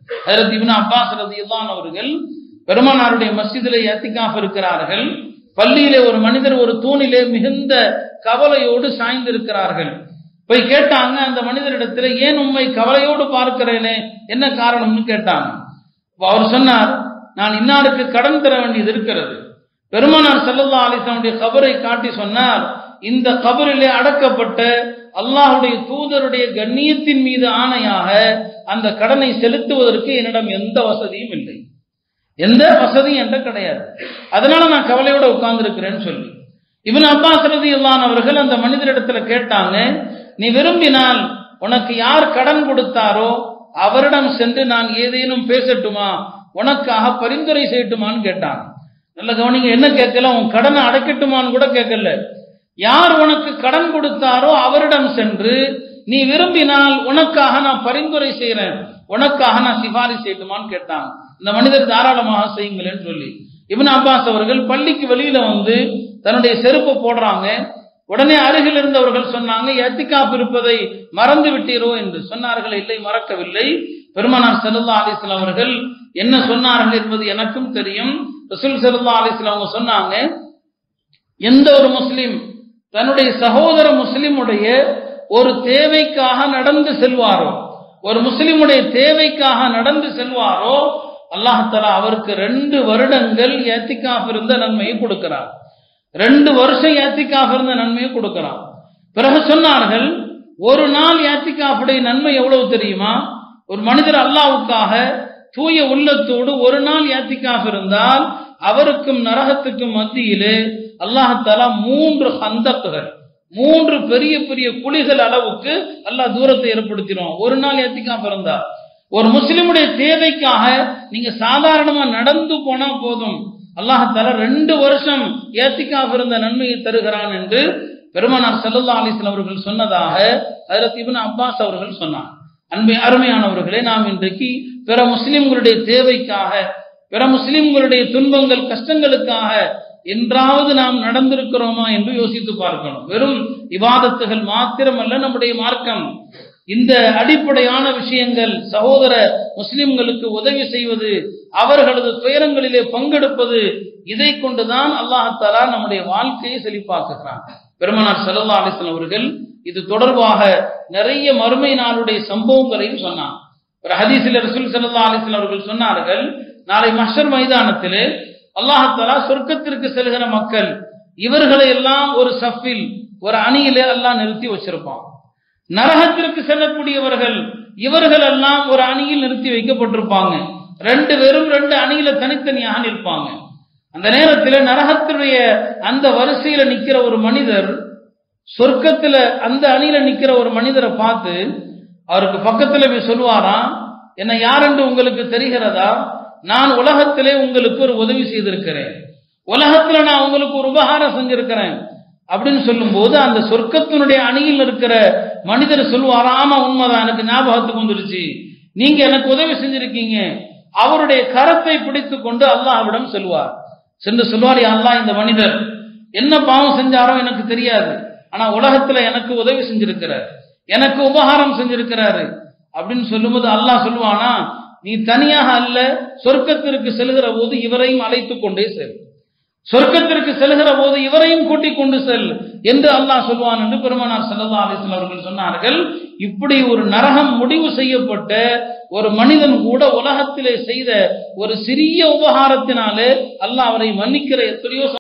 ஹஜரத் இப்னு Abbas ரதியல்லான் அவர்கள் பெருமானாருடைய மஸ்ஜிதிலே ஏத்திகாஃப் இருக்கிறார்கள் பள்ளியிலே ஒரு மனிதர் ஒரு தூணிலே மிகுந்த கவலையோடு சாய்ந்திருக்கிறார்கள் போய் கேட்டாங்க அந்த மனிதரிடத்துல ஏன் உண்மை கவலையோடு பார்க்கிறேனே என்ன காரணம்னு கேட்டாங்க அப்ப அவர் சொன்னார் நான் இன்னாருக்கு கடன் தர வேண்டியது இருக்கிறது பெருமானார் சல்லல்லா அலிஸ்லாமுடைய கபரை காட்டி சொன்னார் இந்த கபரிலே அடக்கப்பட்ட அல்லாஹுடைய தூதருடைய கண்ணியத்தின் மீது ஆணையாக அந்த கடனை செலுத்துவதற்கு என்னிடம் எந்த வசதியும் இல்லை எந்த வசதியும் என்ற கிடையாது அதனால நான் கவலையோட உட்கார்ந்து இருக்கிறேன்னு சொல்லி இவன் அப்பாஸ் ரதியுல்லான் அவர்கள் அந்த மனிதரிடத்துல கேட்டாங்க நீ விரும்பினால் உனக்கு யார் கடன் கொடுத்தாரோ அவரிடம் சென்று நான் ஏதேனும் பேசட்டுமா உனக்காக பரிந்துரை செய்யட்டுமான்னு கேட்டாங்க நல்ல கவனிங்க என்ன கேட்கல உன் கடனை அடைக்கட்டுமான்னு கூட கேட்கல யார் உனக்கு கடன் கொடுத்தாரோ அவரிடம் சென்று நீ விரும்பினால் உனக்காக நான் பரிந்துரை செய்யறேன் உனக்காக நான் சிபாரிசு செய்யட்டுமான்னு கேட்டாங்க இந்த மனிதர் தாராளமாக செய்யுங்களேன்னு சொல்லி இப்னு அப்பாஸ் அவர்கள் பள்ளிக்கு வெளியில வந்து தன்னுடைய செருப்பை போடுறாங்க உடனே அருகில் இருந்தவர்கள் சொன்னாங்க எத்திகாப் இருப்பதை மறந்து விட்டீரோ என்று சொன்னார்கள் இல்லை மறக்கவில்லை பெருமானார் செல்லல்லா அலிஸ்லாம் அவர்கள் என்ன சொன்னார்கள் என்பது எனக்கும் தெரியும் ரசூல் செல்லல்லா அலிஸ்லாம் அவங்க சொன்னாங்க எந்த ஒரு முஸ்லிம் தன்னுடைய சகோதர முஸ்லிமுடைய ஒரு தேவைக்காக நடந்து செல்வாரோ ஒரு முஸ்லிமுடைய தேவைக்காக நடந்து செல்வாரோ அல்லாஹாலா அவருக்கு ரெண்டு வருடங்கள் ஏத்திக்காஃப் இருந்த நன்மையை கொடுக்கிறார் ரெண்டு வருஷம் ஏத்திக்காஃப் இருந்த நன்மையை கொடுக்கிறார் பிறகு சொன்னார்கள் ஒரு நாள் ஏத்திக்காஃபுடைய நன்மை எவ்வளவு தெரியுமா ஒரு மனிதர் அல்லாவுக்காக தூய உள்ளத்தோடு ஒரு நாள் ஏத்திக்காஃப் இருந்தால் அவருக்கும் நரகத்துக்கும் மத்தியிலே அல்லாஹாலா மூன்று ஹந்தக்குகள் மூன்று பெரிய பெரிய குழிகள் அளவுக்கு அல்லாஹ் தூரத்தை ஏற்படுத்திடும் ஒரு நாள் ஏத்திக்காஃப் இருந்தா ஒரு முஸ்லிமுடைய தேவைக்காக நீங்க சாதாரணமா நடந்து போனா போதும் அல்லாஹால ரெண்டு வருஷம் ஏத்திக்காக இருந்த நன்மையை தருகிறான் என்று பெருமானார் சல்லல்லா அலிஸ்லாம் அவர்கள் சொன்னதாக ஹஜரத் இப்னு அப்பாஸ் அவர்கள் சொன்னார் அன்பை அருமையானவர்களே நாம் இன்றைக்கு பிற முஸ்லிம்களுடைய தேவைக்காக பிற முஸ்லிம்களுடைய துன்பங்கள் கஷ்டங்களுக்காக என்றாவது நாம் நடந்திருக்கிறோமா என்று யோசித்து பார்க்கணும் வெறும் விவாதத்துகள் மாத்திரமல்ல நம்முடைய மார்க்கம் இந்த அடிப்படையான விஷயங்கள் சகோதர முஸ்லிம்களுக்கு உதவி செய்வது அவர்களது துயரங்களிலே பங்கெடுப்பது இதை கொண்டுதான் அல்லாஹாலா நம்முடைய வாழ்க்கையை செழிப்பாக்குகிறான் பெருமனார் சல்லா அலிஸ்லாம் அவர்கள் இது தொடர்பாக நிறைய மறுமை நாளுடைய சம்பவங்களையும் சொன்னார் ஒரு ஹதீசில் ரசூல் சல்லா அலிஸ்லாம் அவர்கள் சொன்னார்கள் நாளை மஷர் மைதானத்திலே அல்லாஹாலா சொர்க்கத்திற்கு செல்கிற மக்கள் இவர்களை எல்லாம் ஒரு சஃபில் ஒரு அணியிலே எல்லாம் நிறுத்தி வச்சிருப்பான் நரகத்திற்கு செல்லக்கூடியவர்கள் இவர்கள் எல்லாம் ஒரு அணியில் நிறுத்தி வைக்கப்பட்டிருப்பாங்க ரெண்டு பேரும் ரெண்டு அணியில தனித்தனியாக நிற்பாங்க அந்த நேரத்தில் நரகத்தினுடைய அந்த வரிசையில நிக்கிற ஒரு மனிதர் சொர்க்கத்துல அந்த அணியில நிக்கிற ஒரு மனிதரை பார்த்து அவருக்கு பக்கத்துல போய் சொல்லுவாராம் என்ன யாரென்று உங்களுக்கு தெரிகிறதா நான் உலகத்திலே உங்களுக்கு ஒரு உதவி செய்திருக்கிறேன் உலகத்துல நான் உங்களுக்கு ஒரு உபகாரம் செஞ்சிருக்கிறேன் அப்படின்னு சொல்லும்போது அந்த சொர்க்கத்தினுடைய அணியில் இருக்கிற மனிதர் சொல்லுவார் ஆமா உண்மைதான் எனக்கு ஞாபகத்துக்கு வந்துருச்சு நீங்க எனக்கு உதவி செஞ்சிருக்கீங்க அவருடைய கரத்தை பிடித்து கொண்டு அல்லாஹ்விடம் சொல்லுவார் சென்று சொல்லுவார் அல்லாஹ் இந்த மனிதர் என்ன பாவம் செஞ்சாரோ எனக்கு தெரியாது ஆனா உலகத்துல எனக்கு உதவி செஞ்சிருக்கிறார் எனக்கு உபகாரம் செஞ்சிருக்கிறாரு அப்படின்னு சொல்லும்போது அல்லாஹ் சொல்லுவானா நீ தனியாக அல்ல சொர்க்கத்திற்கு செல்கிற போது இவரையும் அழைத்து கொண்டே செல் சொர்க்கத்திற்கு செல்கிற போது இவரையும் கூட்டிக் கொண்டு செல் என்று அல்லாஹ் சொல்வான் என்று பெருமானார் சல்லா அலிஸ்லாம் அவர்கள் சொன்னார்கள் இப்படி ஒரு நரகம் முடிவு செய்யப்பட்ட ஒரு மனிதன் கூட உலகத்திலே செய்த ஒரு சிறிய உபகாரத்தினாலே அல்லாஹ் அவரை மன்னிக்கிற எத்தனையோ